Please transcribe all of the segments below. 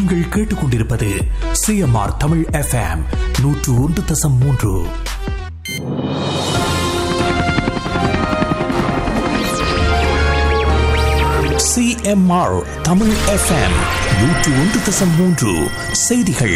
நீங்கள் கேட்டுக்கொண்டிருப்பது CMR Tamil FM நூற்று ஒன்று தசம் மூன்று சிஎம்ஆர் தமிழ் எஃப்எம் நூற்று ஒன்று தசம் மூன்று செய்திகள்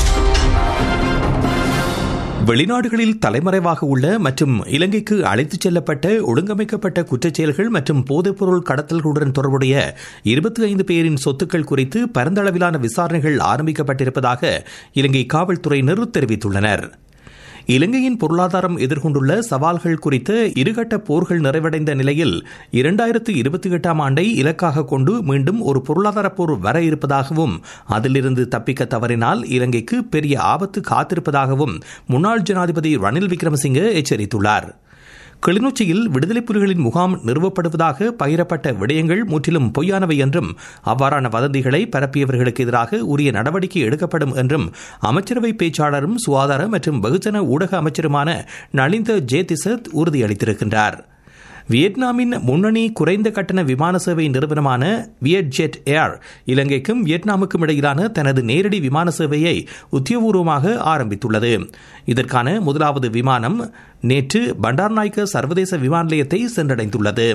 வெளிநாடுகளில் தலைமறைவாக உள்ள மற்றும் இலங்கைக்கு அழைத்துச் செல்லப்பட்ட ஒழுங்கமைக்கப்பட்ட குற்றச்செயல்கள் மற்றும் போதைப்பொருள் கடத்தல்களுடன் தொடர்புடைய இருபத்தி ஐந்து பேரின் சொத்துக்கள் குறித்து பரந்தளவிலான விசாரணைகள் ஆரம்பிக்கப்பட்டிருப்பதாக இலங்கை காவல்துறையினர் தெரிவித்துள்ளனர் இலங்கையின் பொருளாதாரம் எதிர்கொண்டுள்ள சவால்கள் குறித்த இருகட்ட போர்கள் நிறைவடைந்த நிலையில் இரண்டாயிரத்து இருபத்தி எட்டாம் ஆண்டை இலக்காக கொண்டு மீண்டும் ஒரு பொருளாதார போர் வர இருப்பதாகவும் அதிலிருந்து தப்பிக்க தவறினால் இலங்கைக்கு பெரிய ஆபத்து காத்திருப்பதாகவும் முன்னாள் ஜனாதிபதி ரணில் விக்ரமசிங்கே எச்சரித்துள்ளார் கிளிநொச்சியில் விடுதலை புலிகளின் முகாம் நிறுவப்படுவதாக பகிரப்பட்ட விடயங்கள் முற்றிலும் பொய்யானவை என்றும் அவ்வாறான வதந்திகளை பரப்பியவர்களுக்கு எதிராக உரிய நடவடிக்கை எடுக்கப்படும் என்றும் அமைச்சரவை பேச்சாளரும் சுகாதார மற்றும் வெகுஜன ஊடக அமைச்சருமான நலிந்த ஜேதிசத் உறுதியளித்திருக்கின்றார் வியட்நாமின் முன்னணி குறைந்த கட்டண விமான சேவை நிறுவனமான வியட்ஜெட் ஏர் இலங்கைக்கும் வியட்நாமுக்கும் இடையிலான தனது நேரடி விமான சேவையை உத்தியோகபூர்வமாக ஆரம்பித்துள்ளது இதற்கான முதலாவது விமானம் நேற்று பண்டார்நாயக்க சர்வதேச விமான நிலையத்தை சென்றடைந்துள்ளது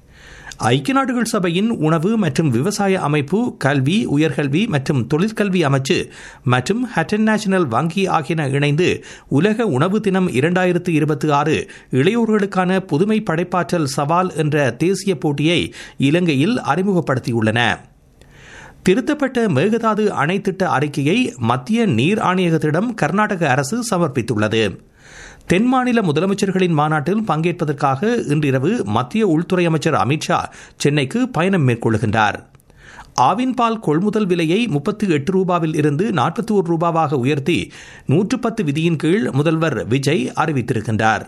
ஐக்கிய நாடுகள் சபையின் உணவு மற்றும் விவசாய அமைப்பு கல்வி உயர்கல்வி மற்றும் தொழிற்கல்வி அமைச்சு மற்றும் ஹட்டன் நேஷனல் வங்கி ஆகியன இணைந்து உலக உணவு தினம் இரண்டாயிரத்து இருபத்தி ஆறு இளையோர்களுக்கான புதுமை படைப்பாற்றல் சவால் என்ற தேசிய போட்டியை இலங்கையில் அறிமுகப்படுத்தியுள்ளன திருத்தப்பட்ட மேகதாது அணை திட்ட அறிக்கையை மத்திய நீர் ஆணையகத்திடம் கர்நாடக அரசு சமர்ப்பித்துள்ளது தென் மாநில முதலமைச்சர்களின் மாநாட்டில் பங்கேற்பதற்காக இன்றிரவு மத்திய உள்துறை அமைச்சர் அமித்ஷா சென்னைக்கு பயணம் மேற்கொள்கின்றார் ஆவின் பால் கொள்முதல் விலையை முப்பத்தி எட்டு ரூபாவில் இருந்து நாற்பத்தி ஒரு ரூபாவாக உயர்த்தி நூற்று பத்து விதியின் கீழ் முதல்வர் விஜய் அறிவித்திருக்கின்றார்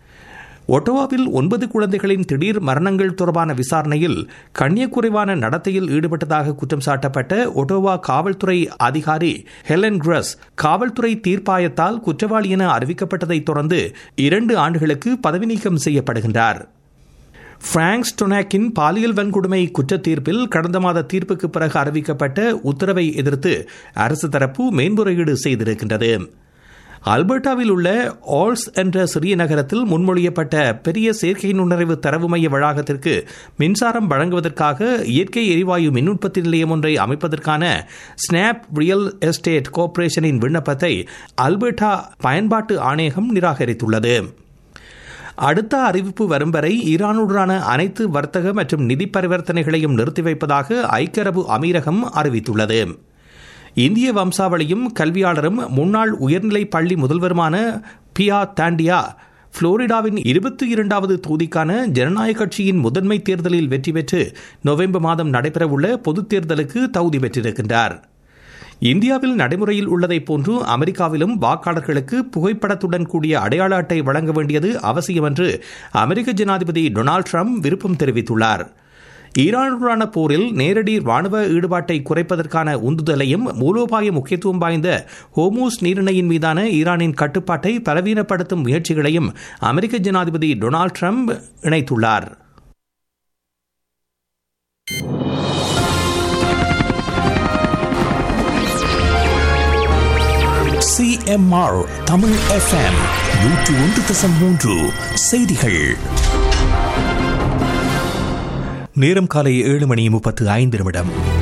ஒட்டோவாவில் ஒன்பது குழந்தைகளின் திடீர் மரணங்கள் தொடர்பான விசாரணையில் கண்ணியக்குறைவான நடத்தையில் ஈடுபட்டதாக குற்றம் சாட்டப்பட்ட ஒட்டோவா காவல்துறை அதிகாரி ஹெலன் கிரஸ் காவல்துறை தீர்ப்பாயத்தால் குற்றவாளி என அறிவிக்கப்பட்டதைத் தொடர்ந்து இரண்டு ஆண்டுகளுக்கு பதவி நீக்கம் செய்யப்படுகின்றார் பிராங்க் ஸ்டொனாக்கின் பாலியல் வன்கொடுமை குற்ற தீர்ப்பில் கடந்த மாத தீர்ப்புக்கு பிறகு அறிவிக்கப்பட்ட உத்தரவை எதிர்த்து அரசு தரப்பு மேன்முறையீடு செய்திருக்கின்றது அல்பர்டாவில் உள்ள ஆல்ஸ் என்ற சிறிய நகரத்தில் முன்மொழியப்பட்ட பெரிய செயற்கை நுண்ணறிவு தரவு மைய வளாகத்திற்கு மின்சாரம் வழங்குவதற்காக இயற்கை எரிவாயு மின் உற்பத்தி நிலையம் ஒன்றை அமைப்பதற்கான ஸ்னாப் ரியல் எஸ்டேட் கோர்ப்பரேஷனின் விண்ணப்பத்தை அல்பர்டா பயன்பாட்டு ஆணையகம் நிராகரித்துள்ளது அடுத்த அறிவிப்பு வரும் வரை ஈரானுடனான அனைத்து வர்த்தக மற்றும் நிதி பரிவர்த்தனைகளையும் நிறுத்தி வைப்பதாக ஐக்கிய அரபு அமீரகம் அறிவித்துள்ளது இந்திய வம்சாவளியும் கல்வியாளரும் முன்னாள் உயர்நிலை பள்ளி முதல்வருமான பியா தாண்டியா புளோரிடாவின் இருபத்தி இரண்டாவது தொகுதிக்கான ஜனநாயக கட்சியின் முதன்மை தேர்தலில் வெற்றி பெற்று நவம்பர் மாதம் நடைபெறவுள்ள பொதுத் தேர்தலுக்கு தகுதி பெற்றிருக்கின்றார் இந்தியாவில் நடைமுறையில் உள்ளதைப் போன்று அமெரிக்காவிலும் வாக்காளர்களுக்கு புகைப்படத்துடன் கூடிய அடையாள அட்டை வழங்க வேண்டியது அவசியம் என்று அமெரிக்க ஜனாதிபதி டொனால்டு ட்ரம்ப் விருப்பம் தெரிவித்துள்ளார் ஈரானுடனான போரில் நேரடி ராணுவ ஈடுபாட்டை குறைப்பதற்கான உந்துதலையும் மூலோபாய முக்கியத்துவம் வாய்ந்த ஹோமூஸ் நீரிணையின் மீதான ஈரானின் கட்டுப்பாட்டை பலவீனப்படுத்தும் முயற்சிகளையும் அமெரிக்க ஜனாதிபதி டொனால்டு ட்ரம்ப் இணைத்துள்ளார் சிஎம்ஆர் தமிழ் எஃப்எம் நூற்று ஒன்று தசம் மூன்று செய்திகள் நேரம் காலை ஏழு மணி முப்பத்து ஐந்து நிமிடம்